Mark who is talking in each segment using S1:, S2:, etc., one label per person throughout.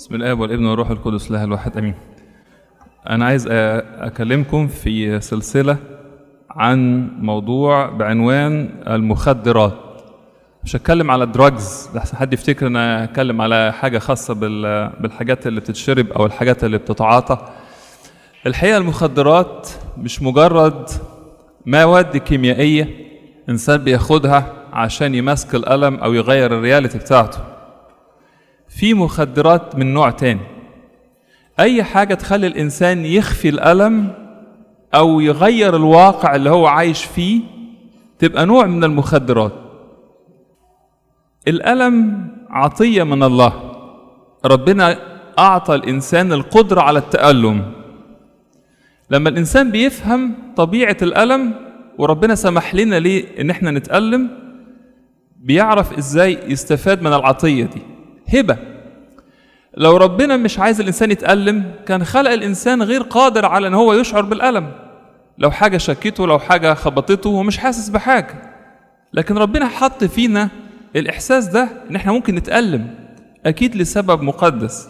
S1: بسم الله والابن والروح القدس لها الواحد امين انا عايز أ- اكلمكم في سلسله عن موضوع بعنوان المخدرات مش هتكلم على الدراجز لحسن حد يفتكر ان انا هتكلم على حاجه خاصه بال- بالحاجات اللي بتتشرب او الحاجات اللي بتتعاطى الحقيقه المخدرات مش مجرد مواد كيميائيه انسان بياخدها عشان يمسك الالم او يغير الرياليتي بتاعته في مخدرات من نوع تاني اي حاجه تخلي الانسان يخفي الالم او يغير الواقع اللي هو عايش فيه تبقى نوع من المخدرات الالم عطيه من الله ربنا اعطى الانسان القدره على التالم لما الانسان بيفهم طبيعه الالم وربنا سمح لنا ليه ان احنا نتالم بيعرف ازاي يستفاد من العطيه دي هبه لو ربنا مش عايز الانسان يتالم كان خلق الانسان غير قادر على ان هو يشعر بالالم لو حاجه شكته لو حاجه خبطته هو مش حاسس بحاجه لكن ربنا حط فينا الاحساس ده ان احنا ممكن نتالم اكيد لسبب مقدس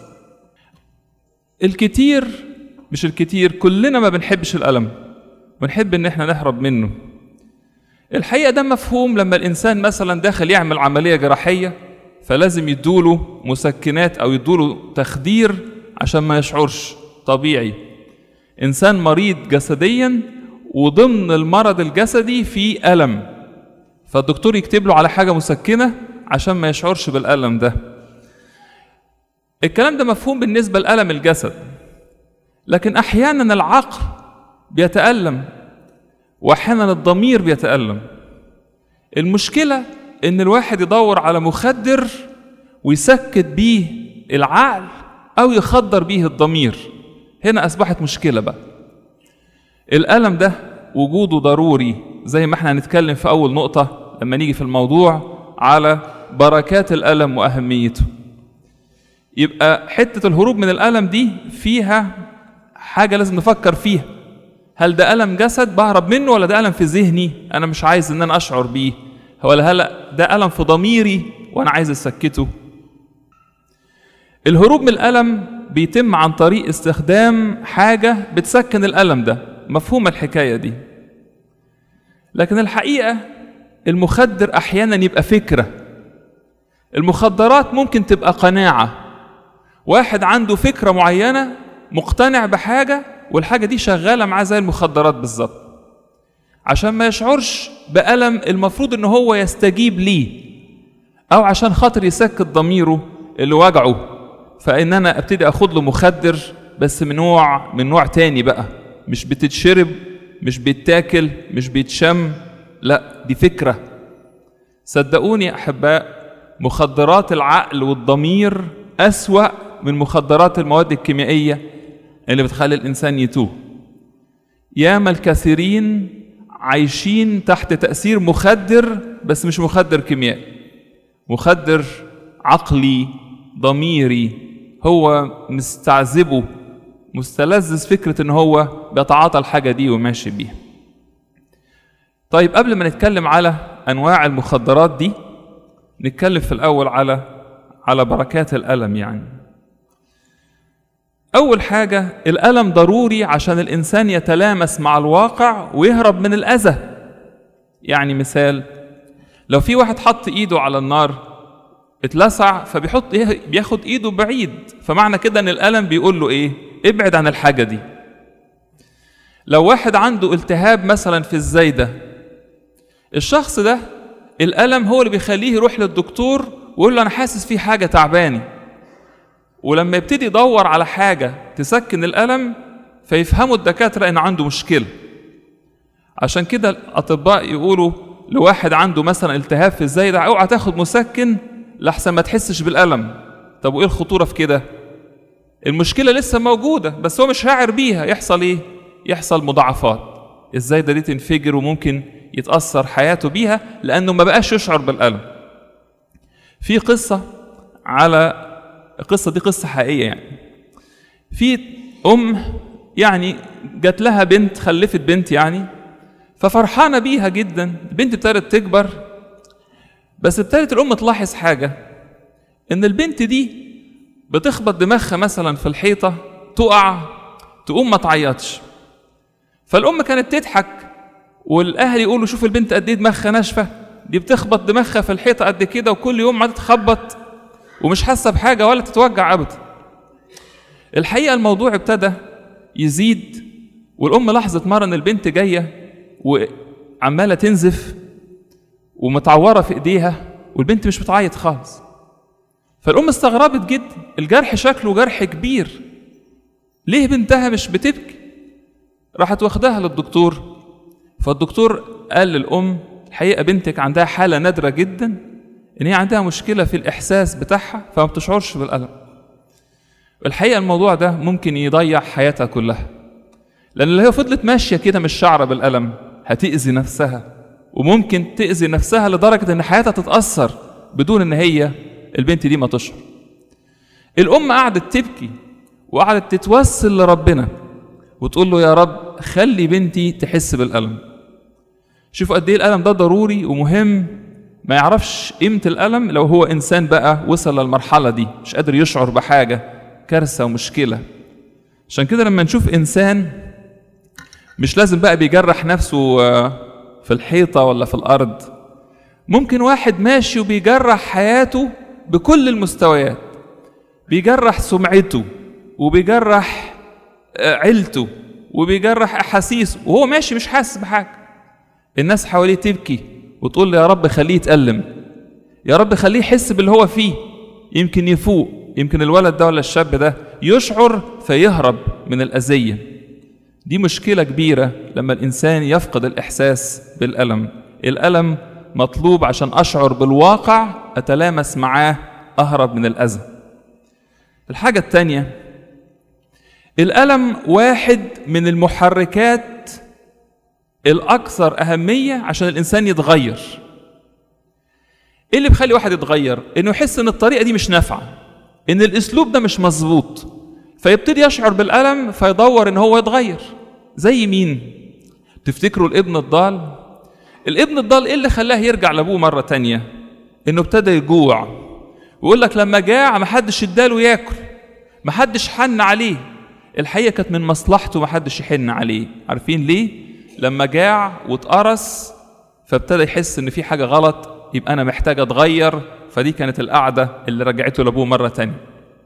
S1: الكتير مش الكتير كلنا ما بنحبش الالم ونحب ان احنا نهرب منه الحقيقه ده مفهوم لما الانسان مثلا داخل يعمل عمليه جراحيه فلازم يدوله مسكنات او يدوله تخدير عشان ما يشعرش طبيعي انسان مريض جسديا وضمن المرض الجسدي في الم فالدكتور يكتب له على حاجه مسكنه عشان ما يشعرش بالالم ده الكلام ده مفهوم بالنسبه لالم الجسد لكن احيانا العقل بيتالم واحيانا الضمير بيتالم المشكله ان الواحد يدور على مخدر ويسكت بيه العقل او يخدر بيه الضمير هنا اصبحت مشكله بقى الالم ده وجوده ضروري زي ما احنا هنتكلم في اول نقطه لما نيجي في الموضوع على بركات الالم واهميته يبقى حته الهروب من الالم دي فيها حاجه لازم نفكر فيها هل ده الم جسد بهرب منه ولا ده الم في ذهني انا مش عايز ان انا اشعر بيه ولا هل ده الم في ضميري وانا عايز اسكته الهروب من الالم بيتم عن طريق استخدام حاجه بتسكن الالم ده مفهوم الحكايه دي لكن الحقيقه المخدر احيانا يبقى فكره المخدرات ممكن تبقى قناعه واحد عنده فكره معينه مقتنع بحاجه والحاجه دي شغاله معاه زي المخدرات بالظبط عشان ما يشعرش بألم المفروض ان هو يستجيب ليه او عشان خاطر يسكت ضميره اللي وجعه فان انا ابتدي اخد له مخدر بس من نوع من نوع تاني بقى مش بتتشرب مش بيتاكل مش بيتشم لا دي فكره صدقوني يا احباء مخدرات العقل والضمير اسوا من مخدرات المواد الكيميائيه اللي بتخلي الانسان يتوه ياما الكثيرين عايشين تحت تأثير مخدر بس مش مخدر كيميائي مخدر عقلي ضميري هو مستعذبه مستلذذ فكرة ان هو بيتعاطى الحاجة دي وماشي بيها طيب قبل ما نتكلم على انواع المخدرات دي نتكلم في الاول على على بركات الالم يعني أول حاجة الألم ضروري عشان الإنسان يتلامس مع الواقع ويهرب من الأذى يعني مثال لو في واحد حط إيده على النار اتلسع فبيحط بياخد إيده بعيد فمعنى كده إن الألم بيقول له إيه ابعد عن الحاجة دي لو واحد عنده التهاب مثلا في الزايدة الشخص ده الألم هو اللي بيخليه يروح للدكتور ويقول له أنا حاسس في حاجة تعباني ولما يبتدي يدور على حاجة تسكن الألم فيفهموا الدكاترة إن عنده مشكلة عشان كده الأطباء يقولوا لواحد عنده مثلا التهاب في الزايدة اوعى تاخد مسكن لحسن ما تحسش بالألم طب وإيه الخطورة في كده؟ المشكلة لسه موجودة بس هو مش شاعر بيها يحصل إيه؟ يحصل مضاعفات الزايدة دي تنفجر وممكن يتأثر حياته بيها لأنه ما بقاش يشعر بالألم في قصة على القصه دي قصه حقيقيه يعني في ام يعني جات لها بنت خلفت بنت يعني ففرحانه بيها جدا البنت ابتدت تكبر بس ابتدت الام تلاحظ حاجه ان البنت دي بتخبط دماغها مثلا في الحيطة تقع تقوم ما تعيطش فالأم كانت تضحك والأهل يقولوا شوف البنت قد إيه دماغها ناشفة دي بتخبط دماغها في الحيطة قد كده وكل يوم ما تتخبط ومش حاسة بحاجة ولا تتوجع أبدا الحقيقة الموضوع ابتدى يزيد والأم لاحظت مرة إن البنت جاية وعمالة تنزف ومتعورة في إيديها والبنت مش بتعيط خالص فالأم استغربت جدا الجرح شكله جرح كبير ليه بنتها مش بتبكي راحت واخداها للدكتور فالدكتور قال للأم الحقيقة بنتك عندها حالة نادرة جدا إن هي عندها مشكلة في الإحساس بتاعها فما بتشعرش بالألم الحقيقة الموضوع ده ممكن يضيع حياتها كلها لأن لو هي فضلت ماشية كده مش شعرة بالألم هتأذي نفسها وممكن تأذي نفسها لدرجة إن حياتها تتأثر بدون إن هي البنت دي ما تشعر الأم قعدت تبكي وقعدت تتوسل لربنا وتقول له يا رب خلي بنتي تحس بالألم شوفوا قد إيه الألم ده ضروري ومهم ما يعرفش قيمة الألم لو هو إنسان بقى وصل للمرحلة دي مش قادر يشعر بحاجة كارثة ومشكلة عشان كده لما نشوف إنسان مش لازم بقى بيجرح نفسه في الحيطة ولا في الأرض ممكن واحد ماشي وبيجرح حياته بكل المستويات بيجرح سمعته وبيجرح عيلته وبيجرح أحاسيسه وهو ماشي مش حاسس بحاجة الناس حواليه تبكي وتقول له يا رب خليه يتألم يا رب خليه يحس باللي هو فيه يمكن يفوق يمكن الولد ده ولا الشاب ده يشعر فيهرب من الأذية دي مشكلة كبيرة لما الإنسان يفقد الإحساس بالألم الألم مطلوب عشان أشعر بالواقع أتلامس معاه أهرب من الأذى الحاجة الثانية الألم واحد من المحركات الأكثر أهمية عشان الإنسان يتغير إيه اللي بيخلي واحد يتغير؟ إنه يحس إن الطريقة دي مش نافعة إن الأسلوب ده مش مظبوط فيبتدي يشعر بالألم فيدور إن هو يتغير زي مين؟ تفتكروا الابن الضال؟ الابن الضال إيه اللي خلاه يرجع لأبوه مرة تانية؟ إنه ابتدى يجوع ويقول لك لما جاع محدش اداله ياكل محدش حن عليه الحقيقة كانت من مصلحته محدش يحن عليه عارفين ليه؟ لما جاع واتقرص فابتدى يحس ان في حاجة غلط يبقى انا محتاج اتغير فدي كانت القعدة اللي رجعته لابوه مرة تانية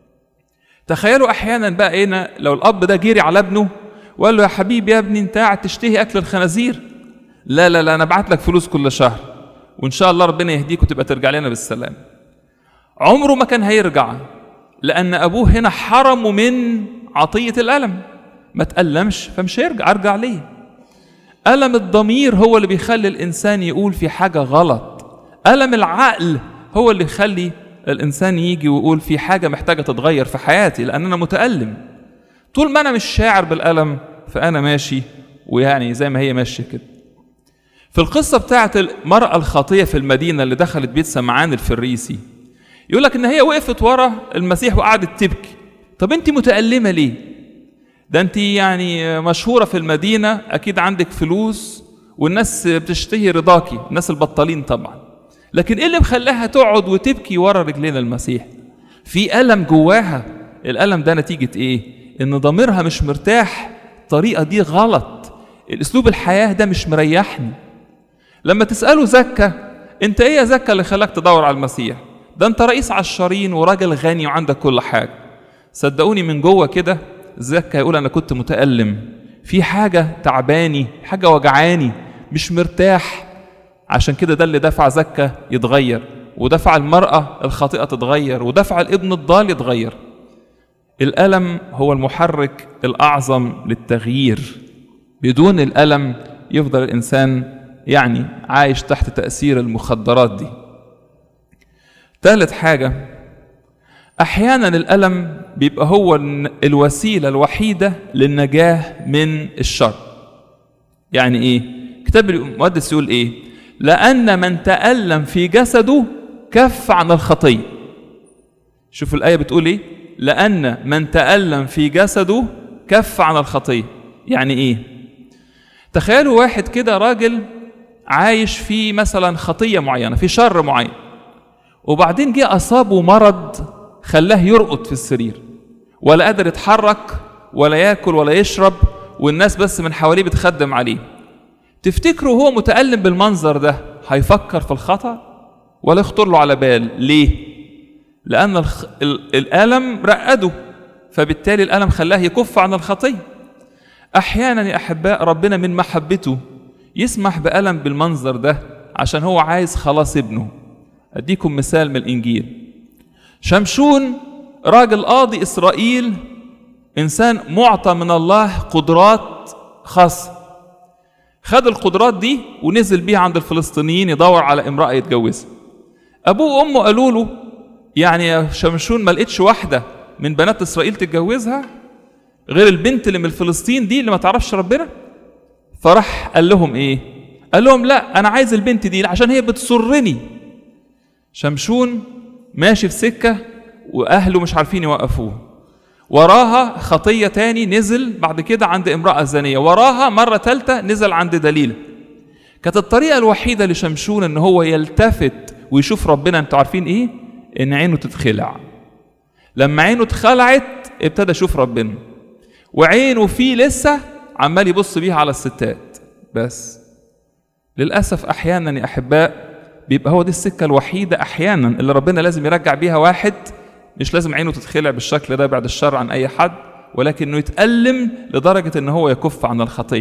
S1: تخيلوا احيانا بقى هنا لو الاب ده جري على ابنه وقال له يا حبيبي يا ابني انت قاعد تشتهي اكل الخنازير لا لا لا انا ابعت لك فلوس كل شهر وان شاء الله ربنا يهديك وتبقى ترجع لنا بالسلام عمره ما كان هيرجع لان ابوه هنا حرمه من عطية الألم ما تألمش فمش هيرجع أرجع ليه ألم الضمير هو اللي بيخلي الإنسان يقول في حاجة غلط ألم العقل هو اللي يخلي الإنسان يجي ويقول في حاجة محتاجة تتغير في حياتي لأن أنا متألم طول ما أنا مش شاعر بالألم فأنا ماشي ويعني زي ما هي ماشية كده في القصة بتاعت المرأة الخاطية في المدينة اللي دخلت بيت سمعان الفريسي يقول لك إن هي وقفت ورا المسيح وقعدت تبكي طب أنت متألمة ليه؟ ده أنت يعني مشهورة في المدينة أكيد عندك فلوس والناس بتشتهي رضاكي الناس البطالين طبعا لكن إيه اللي مخلاها تقعد وتبكي ورا رجلين المسيح؟ في ألم جواها الألم ده نتيجة إيه؟ إن ضميرها مش مرتاح الطريقة دي غلط الأسلوب الحياة ده مش مريحني لما تسأله زكا أنت إيه يا زكا اللي خلاك تدور على المسيح؟ ده أنت رئيس عشارين وراجل غني وعندك كل حاجة صدقوني من جوه كده زكا يقول أنا كنت متألم في حاجة تعباني حاجة وجعاني مش مرتاح عشان كده ده اللي دفع زكا يتغير ودفع المرأة الخاطئة تتغير ودفع الابن الضال يتغير الألم هو المحرك الأعظم للتغيير بدون الألم يفضل الإنسان يعني عايش تحت تأثير المخدرات دي ثالث حاجة أحيانا الألم بيبقى هو الوسيلة الوحيدة للنجاة من الشر يعني إيه؟ كتاب المقدس يقول إيه؟ لأن من تألم في جسده كف عن الخطية شوفوا الآية بتقول إيه؟ لأن من تألم في جسده كف عن الخطية يعني إيه؟ تخيلوا واحد كده راجل عايش في مثلا خطية معينة في شر معين وبعدين جه أصابه مرض خلاه يرقد في السرير ولا قادر يتحرك ولا ياكل ولا يشرب والناس بس من حواليه بتخدم عليه تفتكروا هو متألم بالمنظر ده هيفكر في الخطأ ولا يخطر له على بال ليه لأن الخ... ال... الألم رقده فبالتالي الألم خلاه يكف عن الخطية أحيانا يا أحباء ربنا من محبته يسمح بألم بالمنظر ده عشان هو عايز خلاص ابنه أديكم مثال من الإنجيل شمشون راجل قاضي إسرائيل إنسان معطى من الله قدرات خاصة خد القدرات دي ونزل بيها عند الفلسطينيين يدور على امرأة يتجوزها أبوه وأمه قالوا له يعني يا شمشون ما لقيتش واحدة من بنات إسرائيل تتجوزها غير البنت اللي من فلسطين دي اللي ما تعرفش ربنا فراح قال لهم ايه قال لهم لا انا عايز البنت دي عشان هي بتسرني شمشون ماشي في سكة واهله مش عارفين يوقفوه وراها خطية تاني نزل بعد كده عند امرأة زانية وراها مرة تالتة نزل عند دليل كانت الطريقة الوحيدة لشمشون ان هو يلتفت ويشوف ربنا انتوا عارفين ايه ان عينه تتخلع لما عينه اتخلعت ابتدى يشوف ربنا وعينه فيه لسه عمال يبص بيها على الستات بس للأسف أحيانا يا أحباء بيبقى هو دي السكة الوحيدة أحيانا اللي ربنا لازم يرجع بيها واحد مش لازم عينه تتخلع بالشكل ده بعد الشر عن أي حد ولكن إنه يتألم لدرجة إن هو يكف عن الخطية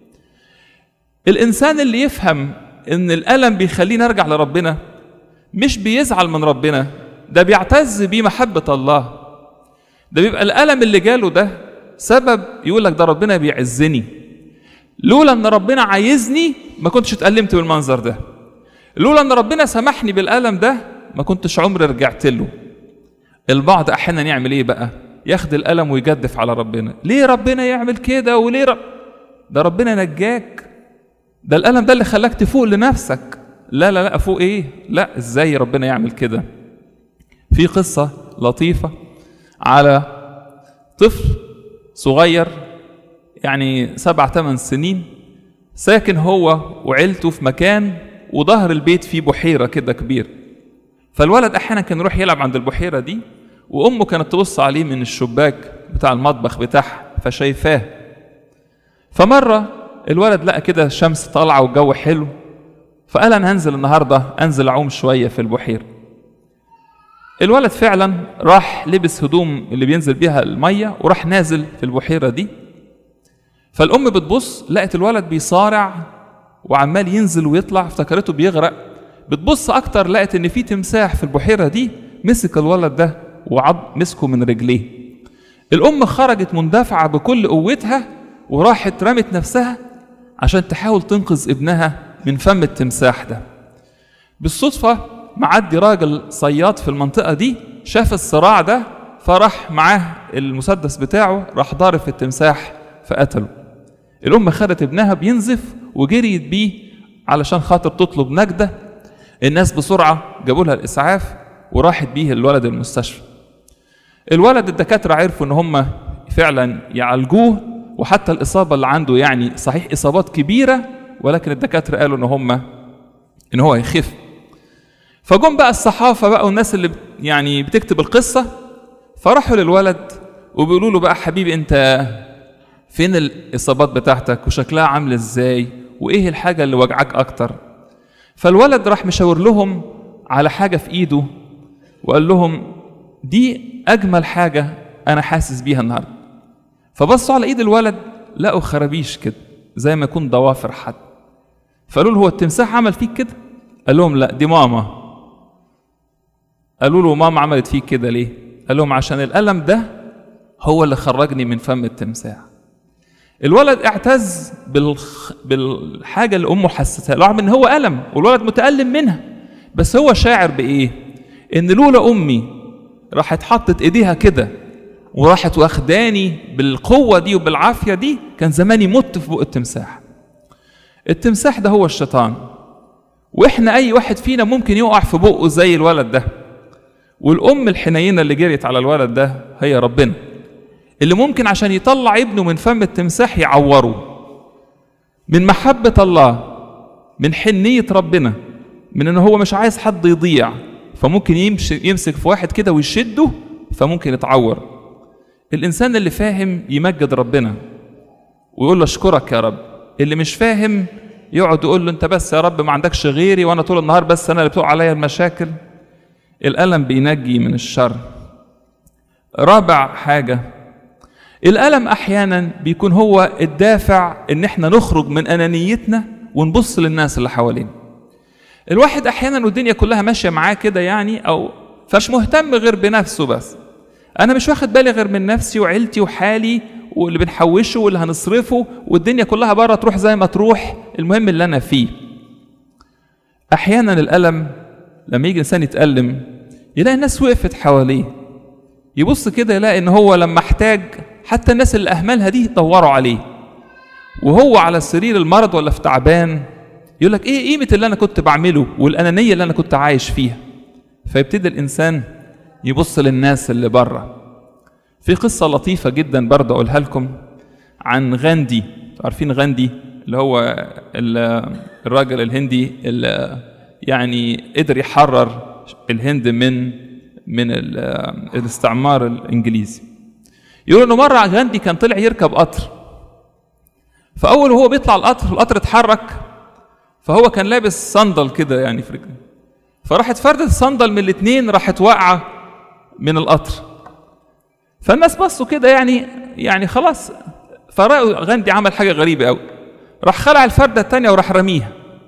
S1: الإنسان اللي يفهم إن الألم بيخليه نرجع لربنا مش بيزعل من ربنا ده بيعتز بيه محبة الله ده بيبقى الألم اللي جاله ده سبب يقول لك ده ربنا بيعزني لولا ان ربنا عايزني ما كنتش اتألمت بالمنظر ده لولا ان ربنا سمحني بالألم ده ما كنتش عمري رجعت له البعض احيانا يعمل ايه بقى ياخد الألم ويجدف على ربنا ليه ربنا يعمل كده وليه رب... ده ربنا نجاك ده الألم ده اللي خلاك تفوق لنفسك لا لا لا فوق ايه لا ازاي ربنا يعمل كده في قصة لطيفة على طفل صغير يعني سبع ثمان سنين ساكن هو وعيلته في مكان وظهر البيت فيه بحيرة كده كبير فالولد أحيانا كان يروح يلعب عند البحيرة دي وأمه كانت تبص عليه من الشباك بتاع المطبخ بتاعها فشايفاه فمرة الولد لقى كده الشمس طالعة والجو حلو فقال أنا هنزل النهاردة أنزل أعوم شوية في البحيرة الولد فعلا راح لبس هدوم اللي بينزل بيها الميه وراح نازل في البحيره دي فالام بتبص لقت الولد بيصارع وعمال ينزل ويطلع افتكرته بيغرق بتبص اكتر لقت ان في تمساح في البحيره دي مسك الولد ده وعض مسكه من رجليه الام خرجت مندفعه بكل قوتها وراحت رمت نفسها عشان تحاول تنقذ ابنها من فم التمساح ده بالصدفه معدي راجل صياد في المنطقة دي شاف الصراع ده فراح معاه المسدس بتاعه راح ضارب في التمساح فقتله الأم خدت ابنها بينزف وجريت بيه علشان خاطر تطلب نجدة الناس بسرعة جابوا لها الإسعاف وراحت بيه الولد المستشفى الولد الدكاترة عرفوا إن هم فعلا يعالجوه وحتى الإصابة اللي عنده يعني صحيح إصابات كبيرة ولكن الدكاترة قالوا إن هم إن هو هيخف فجم بقى الصحافه بقى والناس اللي يعني بتكتب القصه فراحوا للولد وبيقولوا له بقى حبيبي انت فين الاصابات بتاعتك وشكلها عامل ازاي وايه الحاجه اللي وجعك اكتر فالولد راح مشاور لهم على حاجه في ايده وقال لهم دي اجمل حاجه انا حاسس بيها النهارده فبصوا على ايد الولد لقوا خرابيش كده زي ما يكون ضوافر حد فقالوا له هو التمساح عمل فيك كده قال لهم لا دي ماما قالوا له ماما عملت فيك كده ليه قال لهم عشان الألم ده هو اللي خرجني من فم التمساح الولد اعتز بالخ... بالحاجة اللي أمه حستها له رغم إن هو ألم والولد متألم منها بس هو شاعر بإيه؟ إن لولا أمي راحت حطت إيديها كده وراحت واخداني بالقوة دي وبالعافية دي كان زماني مت في بق التمساح التمساح ده هو الشيطان واحنا اي واحد فينا ممكن يقع في بقه زي الولد ده والام الحنينه اللي جريت على الولد ده هي ربنا اللي ممكن عشان يطلع ابنه من فم التمساح يعوره من محبه الله من حنيه ربنا من ان هو مش عايز حد يضيع فممكن يمشي يمسك في واحد كده ويشده فممكن يتعور الانسان اللي فاهم يمجد ربنا ويقول له اشكرك يا رب اللي مش فاهم يقعد يقول له انت بس يا رب ما عندكش غيري وانا طول النهار بس انا اللي بتقع عليا المشاكل الالم بينجي من الشر رابع حاجه الالم احيانا بيكون هو الدافع ان احنا نخرج من انانيتنا ونبص للناس اللي حوالينا الواحد احيانا والدنيا كلها ماشيه معاه كده يعني او فمش مهتم غير بنفسه بس انا مش واخد بالي غير من نفسي وعيلتي وحالي واللي بنحوشه واللي هنصرفه والدنيا كلها بره تروح زي ما تروح المهم اللي انا فيه احيانا الالم لما يجي انسان يتالم يلاقي الناس وقفت حواليه يبص كده يلاقي ان هو لما احتاج حتى الناس اللي اهملها دي دوروا عليه وهو على سرير المرض ولا في تعبان يقول لك ايه قيمه اللي انا كنت بعمله والانانيه اللي انا كنت عايش فيها فيبتدي الانسان يبص للناس اللي بره في قصة لطيفة جدا برضه أقولها لكم عن غاندي عارفين غاندي اللي هو الراجل الهندي اللي يعني قدر يحرر الهند من من الاستعمار الانجليزي يقول انه مره غاندي كان طلع يركب قطر فاول وهو بيطلع القطر القطر اتحرك فهو كان لابس صندل كده يعني في رجله فراحت فردة الصندل من الاثنين راحت واقعه من القطر فالناس بصوا كده يعني يعني خلاص فرأوا غاندي عمل حاجة غريبة قوي راح خلع الفردة التانية وراح رميها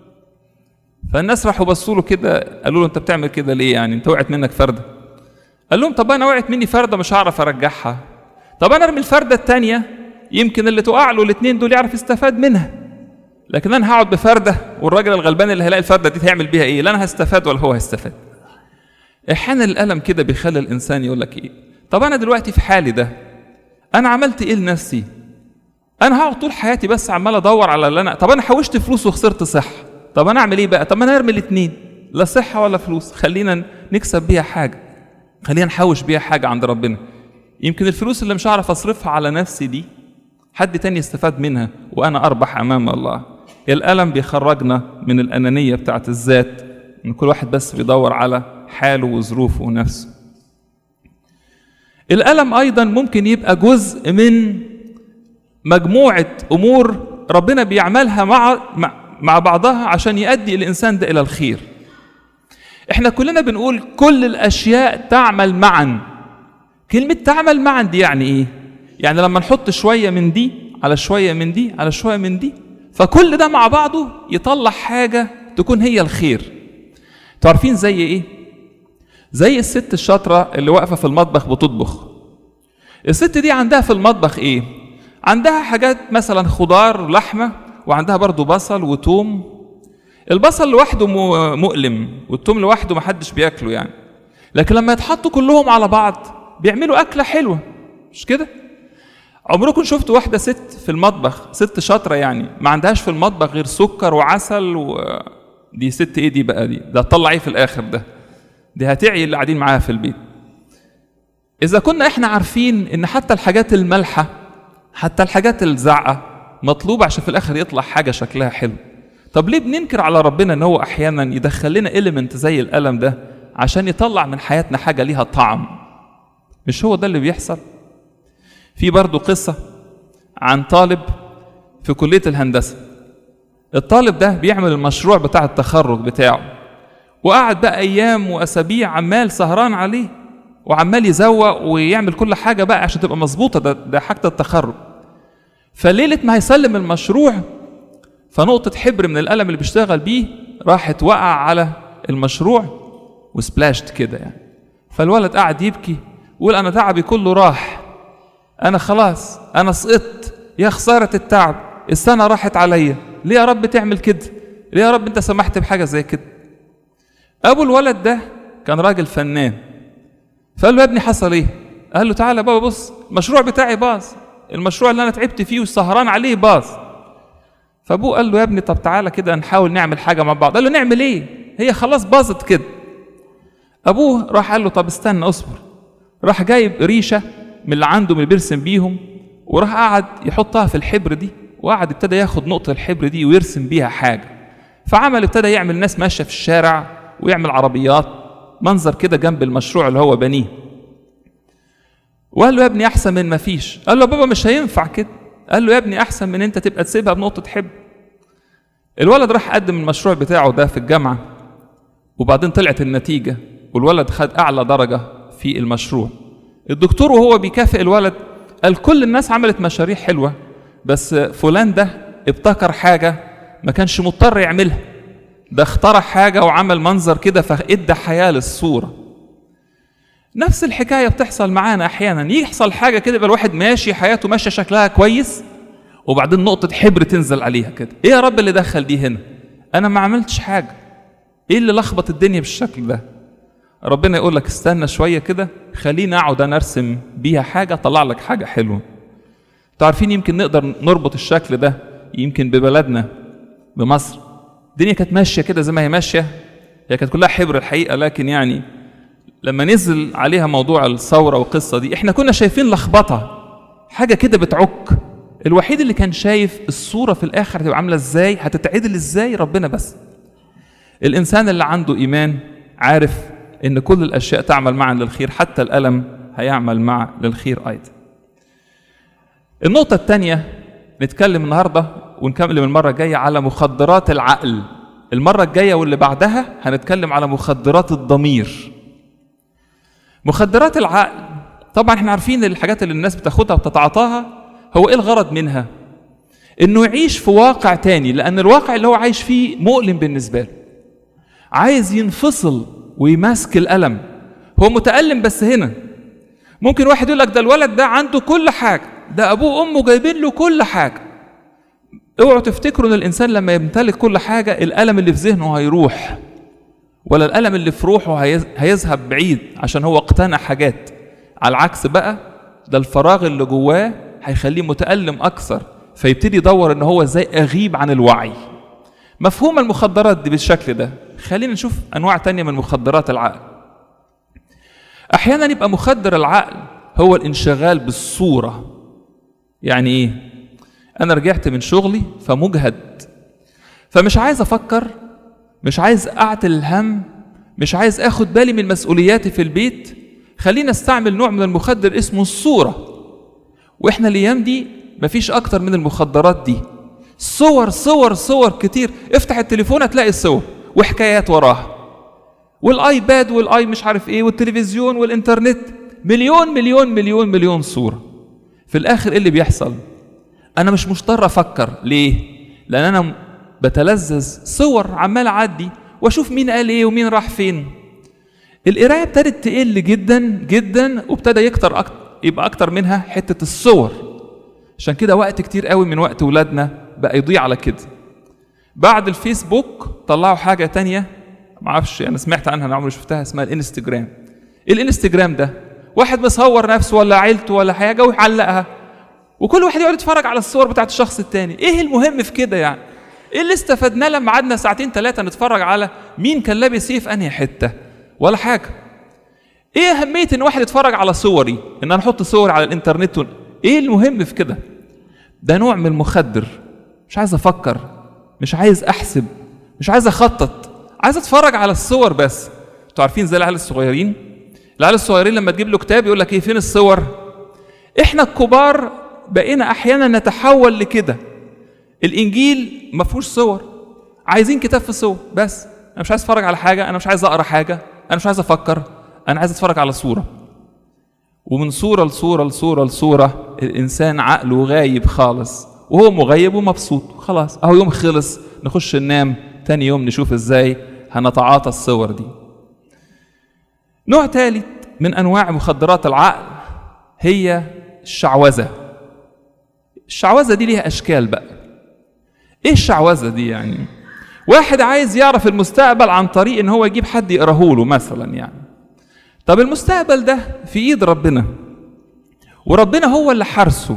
S1: فالناس راحوا بصوا له كده قالوا له انت بتعمل كده ليه يعني انت وقعت منك فردة قال لهم طب انا وقعت مني فردة مش هعرف ارجعها طب انا ارمي الفردة التانية يمكن اللي تقع له الاثنين دول يعرف يستفاد منها لكن انا هقعد بفردة والراجل الغلبان اللي هيلاقي الفردة دي هيعمل بيها ايه لا انا هستفاد ولا هو هيستفاد احيانا الالم كده بيخلي الانسان يقول لك ايه طب انا دلوقتي في حالي ده انا عملت ايه لنفسي انا هقعد طول حياتي بس عمال ادور على اللي انا طب انا حوشت فلوس وخسرت صحه طب انا اعمل ايه بقى طب انا ارمي الاثنين لا صحه ولا فلوس خلينا نكسب بيها حاجه خلينا نحوش بيها حاجه عند ربنا يمكن الفلوس اللي مش هعرف اصرفها على نفسي دي حد تاني يستفاد منها وانا اربح امام الله الالم بيخرجنا من الانانيه بتاعت الذات ان كل واحد بس بيدور على حاله وظروفه ونفسه الألم أيضا ممكن يبقى جزء من مجموعة أمور ربنا بيعملها مع مع بعضها عشان يؤدي الإنسان ده إلى الخير. إحنا كلنا بنقول كل الأشياء تعمل معا. كلمة تعمل معا دي يعني إيه؟ يعني لما نحط شوية من دي على شوية من دي على شوية من دي فكل ده مع بعضه يطلع حاجة تكون هي الخير. تعرفين زي إيه؟ زي الست الشاطرة اللي واقفة في المطبخ بتطبخ الست دي عندها في المطبخ ايه عندها حاجات مثلا خضار لحمة وعندها برضو بصل وتوم البصل لوحده مؤلم والتوم لوحده محدش بياكله يعني لكن لما يتحطوا كلهم على بعض بيعملوا أكلة حلوة مش كده عمركم شفتوا واحدة ست في المطبخ ست شاطرة يعني ما عندهاش في المطبخ غير سكر وعسل و... دي ست ايه دي بقى دي ده تطلع ايه في الاخر ده دي هتعي اللي قاعدين معاها في البيت إذا كنا إحنا عارفين إن حتى الحاجات المالحة حتى الحاجات الزعقة مطلوبة عشان في الآخر يطلع حاجة شكلها حلو طب ليه بننكر على ربنا إن هو أحيانا يدخل لنا إليمنت زي الألم ده عشان يطلع من حياتنا حاجة ليها طعم مش هو ده اللي بيحصل في برضو قصة عن طالب في كلية الهندسة الطالب ده بيعمل المشروع بتاع التخرج بتاعه وقعد بقى ايام واسابيع عمال سهران عليه وعمال يزوق ويعمل كل حاجه بقى عشان تبقى مظبوطه ده, ده حاجه التخرج فليله ما هيسلم المشروع فنقطه حبر من القلم اللي بيشتغل بيه راحت وقع على المشروع وسبلاشت كده يعني فالولد قعد يبكي ويقول انا تعبي كله راح انا خلاص انا سقطت يا خساره التعب السنه راحت عليا ليه يا رب تعمل كده ليه يا رب انت سمحت بحاجه زي كده ابو الولد ده كان راجل فنان فقال له يا ابني حصل ايه قال له تعالى بابا بص المشروع بتاعي باظ المشروع اللي انا تعبت فيه والسهران عليه باظ فابوه قال له يا ابني طب تعالى كده نحاول نعمل حاجه مع بعض قال له نعمل ايه هي خلاص باظت كده ابوه راح قال له طب استنى اصبر راح جايب ريشه من اللي عنده من اللي بيرسم بيهم وراح قعد يحطها في الحبر دي وقعد ابتدى ياخد نقطه الحبر دي ويرسم بيها حاجه فعمل ابتدى يعمل ناس ماشيه في الشارع ويعمل عربيات منظر كده جنب المشروع اللي هو بنيه وقال له يا ابني احسن من ما فيش قال له يا بابا مش هينفع كده قال له يا ابني احسن من انت تبقى تسيبها بنقطه حب الولد راح قدم المشروع بتاعه ده في الجامعه وبعدين طلعت النتيجه والولد خد اعلى درجه في المشروع الدكتور وهو بيكافئ الولد قال كل الناس عملت مشاريع حلوه بس فلان ده ابتكر حاجه ما كانش مضطر يعملها ده اخترع حاجه وعمل منظر كده فادى حياه للصوره نفس الحكايه بتحصل معانا احيانا يحصل حاجه كده يبقى الواحد ماشي حياته ماشيه شكلها كويس وبعدين نقطه حبر تنزل عليها كده ايه يا رب اللي دخل دي هنا انا ما عملتش حاجه ايه اللي لخبط الدنيا بالشكل ده ربنا يقول لك استنى شويه كده خليني اقعد انا ارسم بيها حاجه اطلع لك حاجه حلوه انتوا عارفين يمكن نقدر نربط الشكل ده يمكن ببلدنا بمصر الدنيا كانت ماشيه كده زي ما هي ماشيه هي كانت كلها حبر الحقيقه لكن يعني لما نزل عليها موضوع الثوره والقصه دي احنا كنا شايفين لخبطه حاجه كده بتعك الوحيد اللي كان شايف الصوره في الاخر هتبقى عامله ازاي هتتعدل ازاي ربنا بس الانسان اللي عنده ايمان عارف ان كل الاشياء تعمل معا للخير حتى الالم هيعمل مع للخير ايضا النقطه الثانيه نتكلم النهارده ونكمل من المره الجايه على مخدرات العقل المره الجايه واللي بعدها هنتكلم على مخدرات الضمير مخدرات العقل طبعا احنا عارفين الحاجات اللي الناس بتاخدها وبتتعاطاها هو ايه الغرض منها انه يعيش في واقع تاني لان الواقع اللي هو عايش فيه مؤلم بالنسبه له عايز ينفصل ويماسك الالم هو متالم بس هنا ممكن واحد يقول لك ده الولد ده عنده كل حاجه ده ابوه وامه جايبين له كل حاجه اوعوا تفتكروا ان الانسان لما يمتلك كل حاجه الالم اللي في ذهنه هيروح ولا الالم اللي في روحه هيذهب بعيد عشان هو اقتنع حاجات على العكس بقى ده الفراغ اللي جواه هيخليه متالم اكثر فيبتدي يدور ان هو ازاي اغيب عن الوعي مفهوم المخدرات دي بالشكل ده خلينا نشوف انواع تانية من مخدرات العقل احيانا يبقى مخدر العقل هو الانشغال بالصوره يعني ايه انا رجعت من شغلي فمجهد فمش عايز افكر مش عايز اعتل الهم مش عايز اخد بالي من مسؤولياتي في البيت خلينا استعمل نوع من المخدر اسمه الصوره واحنا الايام دي مفيش اكتر من المخدرات دي صور صور صور كتير افتح التليفون هتلاقي الصور وحكايات وراها والايباد والاي مش عارف ايه والتلفزيون والانترنت مليون مليون مليون مليون صوره في الاخر ايه اللي بيحصل انا مش مضطر افكر ليه لان انا بتلذذ صور عمال اعدي واشوف مين قال ايه ومين راح فين القرايه ابتدت تقل جدا جدا وابتدى يكتر أكتر يبقى اكتر منها حته الصور عشان كده وقت كتير قوي من وقت ولادنا بقى يضيع على كده بعد الفيسبوك طلعوا حاجه تانية ما اعرفش انا سمعت عنها انا عمري شفتها اسمها الانستجرام ايه الانستجرام ده واحد مصور نفسه ولا عيلته ولا حاجه ويعلقها وكل واحد يقعد يتفرج على الصور بتاعت الشخص التاني ايه المهم في كده يعني ايه اللي استفدناه لما قعدنا ساعتين ثلاثه نتفرج على مين كان لابس ايه في انهي حته ولا حاجه ايه اهميه ان واحد يتفرج على صوري ان انا احط صوري على الانترنت و... ايه المهم في كده ده نوع من المخدر مش عايز افكر مش عايز احسب مش عايز اخطط عايز اتفرج على الصور بس انتوا عارفين زي العيال الصغيرين العيال الصغيرين لما تجيب له كتاب يقول لك ايه فين الصور احنا الكبار بقينا احيانا نتحول لكده الانجيل ما فيهوش صور عايزين كتاب في صور بس انا مش عايز اتفرج على حاجه انا مش عايز اقرا حاجه انا مش عايز افكر انا عايز اتفرج على صوره ومن صوره لصوره لصوره لصوره الانسان عقله غايب خالص وهو مغيب ومبسوط خلاص اهو يوم خلص نخش ننام تاني يوم نشوف ازاي هنتعاطى الصور دي نوع ثالث من انواع مخدرات العقل هي الشعوذه الشعوذه دي ليها اشكال بقى ايه الشعوذه دي يعني واحد عايز يعرف المستقبل عن طريق ان هو يجيب حد يقراه له مثلا يعني طب المستقبل ده في ايد ربنا وربنا هو اللي حارسه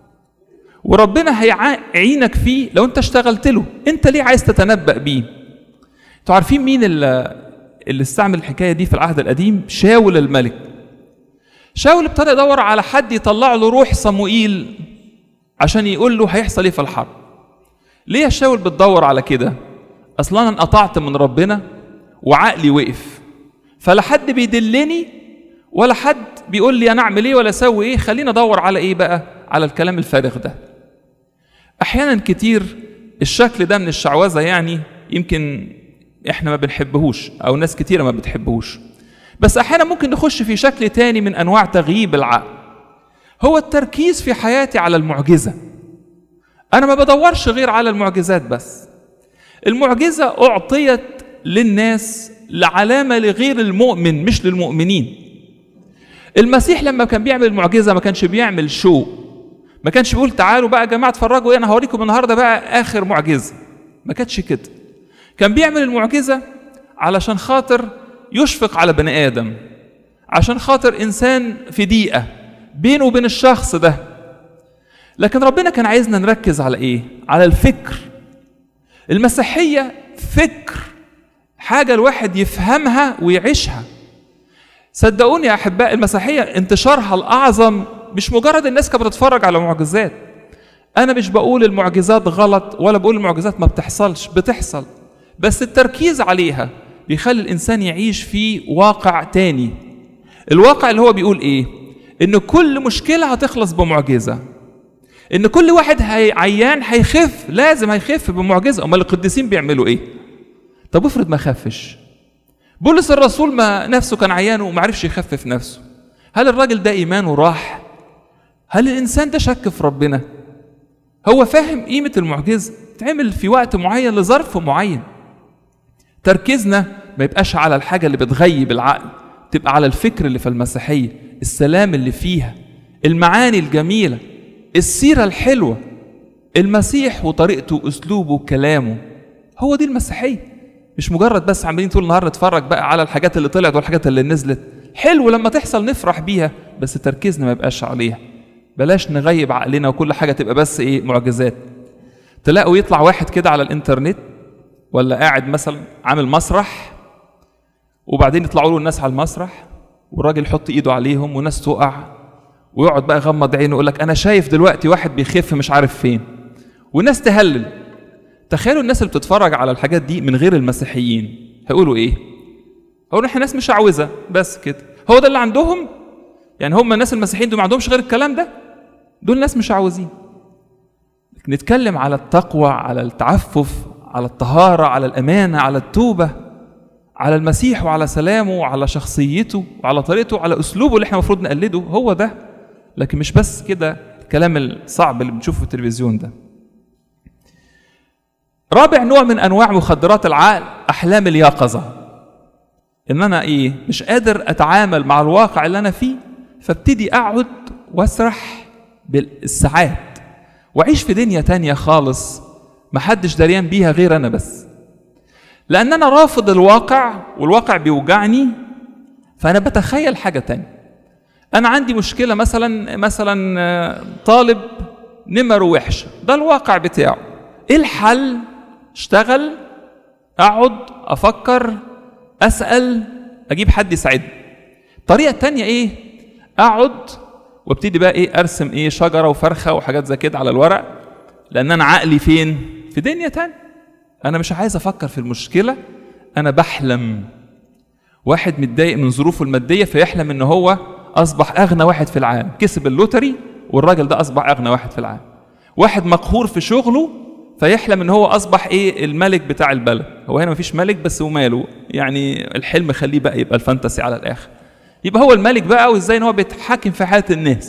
S1: وربنا هيعينك فيه لو انت اشتغلت له انت ليه عايز تتنبأ بيه انتوا عارفين مين اللي, اللي استعمل الحكايه دي في العهد القديم شاول الملك شاول ابتدى يدور على حد يطلع له روح صموئيل عشان يقول له هيحصل ايه في الحرب ليه يا شاول بتدور على كده اصلا انا انقطعت من ربنا وعقلي وقف فلا حد بيدلني ولا حد بيقول لي انا اعمل ايه ولا اسوي ايه خلينا ادور على ايه بقى على الكلام الفارغ ده احيانا كتير الشكل ده من الشعوذه يعني يمكن احنا ما بنحبهوش او ناس كتيره ما بتحبهوش بس احيانا ممكن نخش في شكل تاني من انواع تغييب العقل هو التركيز في حياتي على المعجزه انا ما بدورش غير على المعجزات بس المعجزه اعطيت للناس لعلامه لغير المؤمن مش للمؤمنين المسيح لما كان بيعمل المعجزه ما كانش بيعمل شو ما كانش بيقول تعالوا بقى يا جماعه اتفرجوا انا هوريكم النهارده بقى اخر معجزه ما كانتش كده كان بيعمل المعجزه علشان خاطر يشفق على بني ادم عشان خاطر انسان في ضيقه بينه وبين الشخص ده لكن ربنا كان عايزنا نركز على ايه على الفكر المسيحيه فكر حاجه الواحد يفهمها ويعيشها صدقوني يا احباء المسيحيه انتشارها الاعظم مش مجرد الناس كانت بتتفرج على معجزات انا مش بقول المعجزات غلط ولا بقول المعجزات ما بتحصلش بتحصل بس التركيز عليها بيخلي الانسان يعيش في واقع تاني الواقع اللي هو بيقول ايه ان كل مشكله هتخلص بمعجزه ان كل واحد هي عيان هيخف لازم هيخف بمعجزه امال القديسين بيعملوا ايه طب افرض ما خفش بولس الرسول ما نفسه كان عيان وما عرفش يخفف نفسه هل الراجل ده ايمانه راح هل الانسان ده شك في ربنا هو فاهم قيمه المعجزه تعمل في وقت معين لظرف معين تركيزنا ما يبقاش على الحاجه اللي بتغيب العقل تبقى على الفكر اللي في المسيحيه السلام اللي فيها المعاني الجميله السيره الحلوه المسيح وطريقته واسلوبه وكلامه هو دي المسيحيه مش مجرد بس عمالين طول النهار نتفرج بقى على الحاجات اللي طلعت والحاجات اللي نزلت حلو لما تحصل نفرح بيها بس تركيزنا ما يبقاش عليها بلاش نغيب عقلنا وكل حاجه تبقى بس ايه معجزات تلاقوا يطلع واحد كده على الانترنت ولا قاعد مثلا عامل مسرح وبعدين يطلعوا له الناس على المسرح والراجل يحط ايده عليهم وناس تقع ويقعد بقى يغمض عينه ويقول لك انا شايف دلوقتي واحد بيخف مش عارف فين والناس تهلل تخيلوا الناس اللي بتتفرج على الحاجات دي من غير المسيحيين هيقولوا ايه هيقولوا احنا ناس مشعوذه بس كده هو ده اللي عندهم يعني هم الناس المسيحيين دول ما عندهمش غير الكلام ده دول ناس مشعوذين نتكلم على التقوى على التعفف على الطهارة على الأمانة على التوبة على المسيح وعلى سلامه وعلى شخصيته وعلى طريقته وعلى أسلوبه اللي احنا المفروض نقلده هو ده لكن مش بس كده الكلام الصعب اللي بنشوفه في التلفزيون ده رابع نوع من انواع مخدرات العقل احلام اليقظه ان انا ايه مش قادر اتعامل مع الواقع اللي انا فيه فابتدي اقعد واسرح بالساعات واعيش في دنيا تانية خالص محدش دريان بيها غير انا بس لان انا رافض الواقع والواقع بيوجعني فانا بتخيل حاجه تانية انا عندي مشكله مثلا مثلا طالب نمره وحشه ده الواقع بتاعه ايه الحل اشتغل اقعد افكر اسال اجيب حد يساعدني الطريقه التانية ايه اقعد وابتدي بقى ايه ارسم ايه شجره وفرخه وحاجات زي كده على الورق لان انا عقلي فين في دنيا تانية انا مش عايز افكر في المشكله انا بحلم واحد متضايق من ظروفه الماديه فيحلم ان هو اصبح اغنى واحد في العالم كسب اللوتري والراجل ده اصبح اغنى واحد في العالم واحد مقهور في شغله فيحلم ان هو اصبح ايه الملك بتاع البلد هو هنا مفيش ملك بس وماله يعني الحلم خليه بقى يبقى الفانتسي على الاخر يبقى هو الملك بقى وازاي ان هو بيتحكم في حياه الناس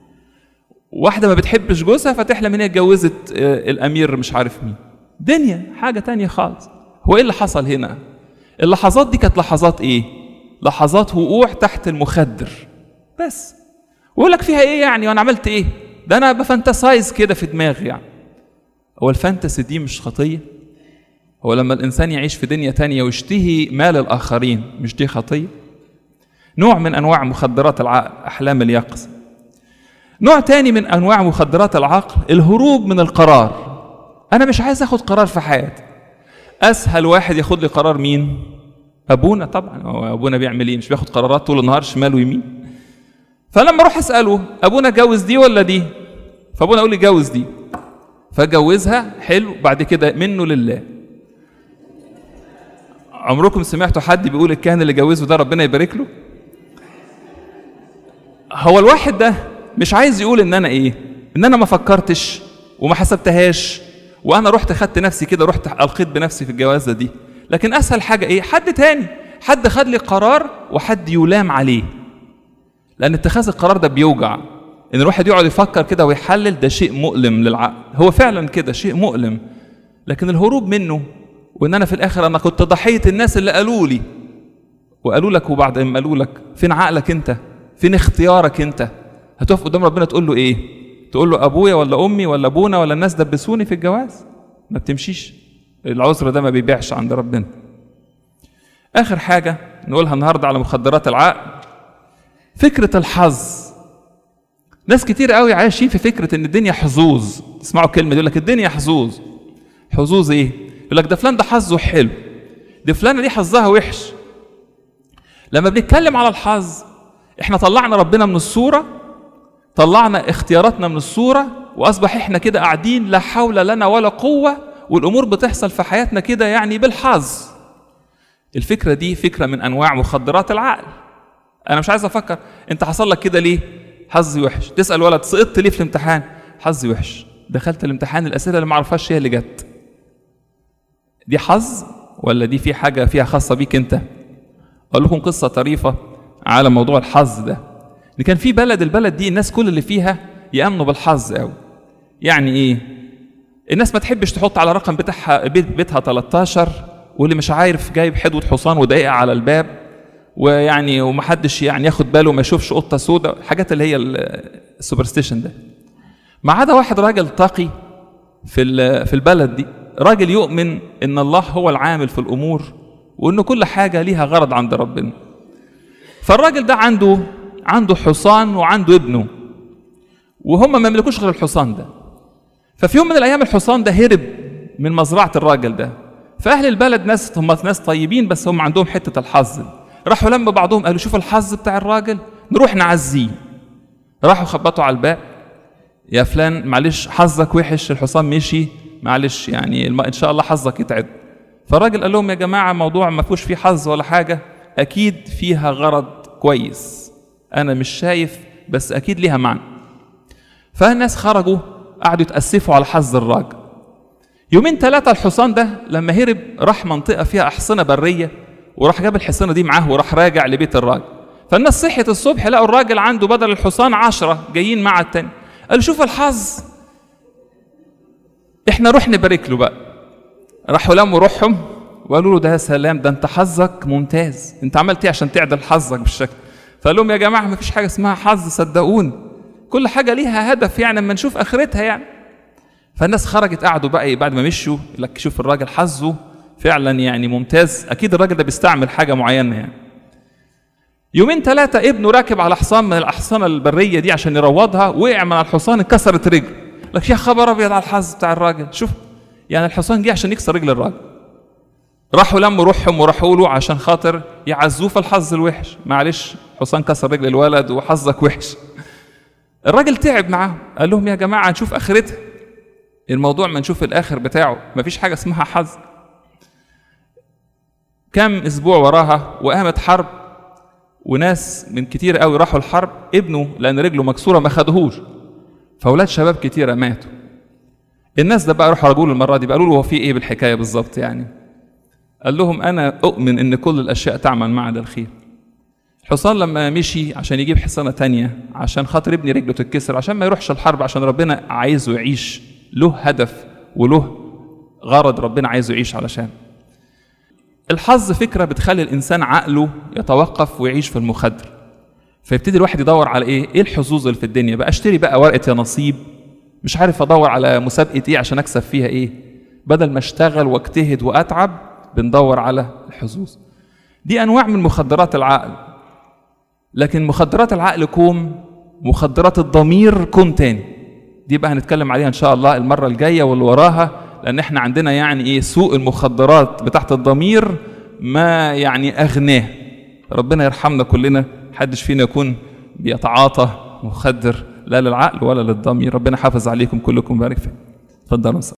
S1: واحده ما بتحبش جوزها فتحلم ان هي اتجوزت الامير مش عارف مين دنيا حاجه تانية خالص هو ايه اللي حصل هنا اللحظات دي كانت لحظات ايه لحظات وقوع تحت المخدر بس ويقول لك فيها ايه يعني وانا عملت ايه ده انا بفانتسايز كده في دماغي يعني هو الفانتسي دي مش خطيه هو لما الانسان يعيش في دنيا تانية ويشتهي مال الاخرين مش دي خطيه نوع من انواع مخدرات العقل احلام اليقظه نوع تاني من انواع مخدرات العقل الهروب من القرار انا مش عايز اخد قرار في حياتي اسهل واحد ياخد لي قرار مين ابونا طبعا هو ابونا بيعمل ايه مش بياخد قرارات طول النهار شمال ويمين فلما اروح اساله ابونا جوز دي ولا دي فابونا يقول لي جوز دي فجوزها حلو بعد كده منه لله عمركم سمعتوا حد بيقول الكاهن اللي جوزه ده ربنا يبارك له هو الواحد ده مش عايز يقول ان انا ايه ان انا ما فكرتش وما حسبتهاش وانا رحت خدت نفسي كده رحت القيت بنفسي في الجوازه دي لكن اسهل حاجه ايه حد تاني حد خد لي قرار وحد يلام عليه لان اتخاذ القرار ده بيوجع ان الواحد يقعد يفكر كده ويحلل ده شيء مؤلم للعقل هو فعلا كده شيء مؤلم لكن الهروب منه وان انا في الاخر انا كنت ضحيه الناس اللي قالوا لي وقالوا لك وبعد ما قالوا لك فين عقلك انت فين اختيارك انت هتقف قدام ربنا تقول له ايه تقول له ابويا ولا امي ولا ابونا ولا الناس دبسوني في الجواز ما بتمشيش العذر ده ما بيبيعش عند ربنا اخر حاجه نقولها النهارده على مخدرات العقل فكره الحظ ناس كتير قوي عايشين في فكره ان الدنيا حظوظ تسمعوا الكلمه دي يقول لك الدنيا حظوظ حظوظ ايه يقول لك ده فلان ده حظه حلو دي فلانه دي حظها وحش لما بنتكلم على الحظ احنا طلعنا ربنا من الصوره طلعنا اختياراتنا من الصوره واصبح احنا كده قاعدين لا حول لنا ولا قوه والامور بتحصل في حياتنا كده يعني بالحظ الفكره دي فكره من انواع مخدرات العقل انا مش عايز افكر انت حصل لك كده ليه حظي وحش تسال ولد سقطت ليه في الامتحان حظي وحش دخلت الامتحان الاسئله اللي ما اعرفهاش هي اللي جت دي حظ ولا دي في حاجه فيها خاصه بيك انت اقول لكم قصه طريفه على موضوع الحظ ده ان كان في بلد البلد دي الناس كل اللي فيها يامنوا بالحظ قوي يعني ايه الناس ما تحبش تحط على رقم بتاعها بيت بيتها 13 واللي مش عارف جايب حدوه حصان ودقيقه على الباب ويعني ومحدش يعني ياخد باله ما يشوفش قطه سوداء الحاجات اللي هي السوبرستيشن ده ما عدا واحد راجل تقي في في البلد دي راجل يؤمن ان الله هو العامل في الامور وان كل حاجه ليها غرض عند ربنا فالراجل ده عنده عنده حصان وعنده ابنه وهم ما يملكوش غير الحصان ده ففي يوم من الايام الحصان ده هرب من مزرعه الراجل ده فاهل البلد ناس هم ناس طيبين بس هم عندهم حته الحظ راحوا لما بعضهم قالوا شوف الحظ بتاع الراجل نروح نعزيه راحوا خبطوا على الباب يا فلان معلش حظك وحش الحصان مشي معلش يعني ان شاء الله حظك يتعد فالراجل قال لهم يا جماعه موضوع ما فيهوش فيه حظ ولا حاجه اكيد فيها غرض كويس انا مش شايف بس اكيد ليها معنى فالناس خرجوا قعدوا يتاسفوا على حظ الراجل يومين ثلاثه الحصان ده لما هرب راح منطقه فيها احصنه بريه وراح جاب الحصانه دي معاه وراح راجع لبيت الراجل فالناس صحيت الصبح لقوا الراجل عنده بدل الحصان عشرة جايين مع التاني قالوا شوف الحظ احنا روح نبارك له بقى راحوا لموا روحهم وقالوا له ده يا سلام ده انت حظك ممتاز انت عملت ايه عشان تعدل حظك بالشكل فقال لهم يا جماعه ما فيش حاجه اسمها حظ صدقوني كل حاجه ليها هدف يعني اما نشوف اخرتها يعني فالناس خرجت قعدوا بقى بعد ما مشوا لك شوف الراجل حظه فعلا يعني ممتاز اكيد الراجل ده بيستعمل حاجه معينه يعني يومين ثلاثة ابنه راكب على حصان من الأحصنة البرية دي عشان يروضها وقع من على الحصان اتكسرت رجله لك يا خبر أبيض على الحظ بتاع الراجل شوف يعني الحصان جه عشان يكسر رجل الراجل راحوا لموا روحهم وراحوا له عشان خاطر يعزوه في الحظ الوحش معلش حصان كسر رجل الولد وحظك وحش الراجل تعب معاهم قال لهم يا جماعة نشوف آخرتها الموضوع ما نشوف الآخر بتاعه مفيش حاجة اسمها حظ كم اسبوع وراها وقامت حرب وناس من كتير قوي راحوا الحرب ابنه لان رجله مكسوره ما خدهوش فاولاد شباب كتيره ماتوا الناس ده بقى راحوا يقولوا المره دي بقى له هو في ايه بالحكايه بالظبط يعني قال لهم انا اؤمن ان كل الاشياء تعمل معا للخير الحصان لما مشي عشان يجيب حصانه تانية عشان خاطر ابني رجله تتكسر عشان ما يروحش الحرب عشان ربنا عايزه يعيش له هدف وله غرض ربنا عايزه يعيش علشان الحظ فكره بتخلي الانسان عقله يتوقف ويعيش في المخدر فيبتدي الواحد يدور على ايه ايه الحظوظ اللي في الدنيا بقى اشتري بقى ورقه يا نصيب مش عارف ادور على مسابقه ايه عشان اكسب فيها ايه بدل ما اشتغل واجتهد واتعب بندور على الحظوظ دي انواع من مخدرات العقل لكن مخدرات العقل كوم مخدرات الضمير كوم تاني دي بقى هنتكلم عليها ان شاء الله المره الجايه واللي وراها لان احنا عندنا يعني ايه سوق المخدرات بتاعت الضمير ما يعني اغناه ربنا يرحمنا كلنا محدش فينا يكون بيتعاطى مخدر لا للعقل ولا للضمير ربنا حافظ عليكم كلكم بارك فيكم اتفضلوا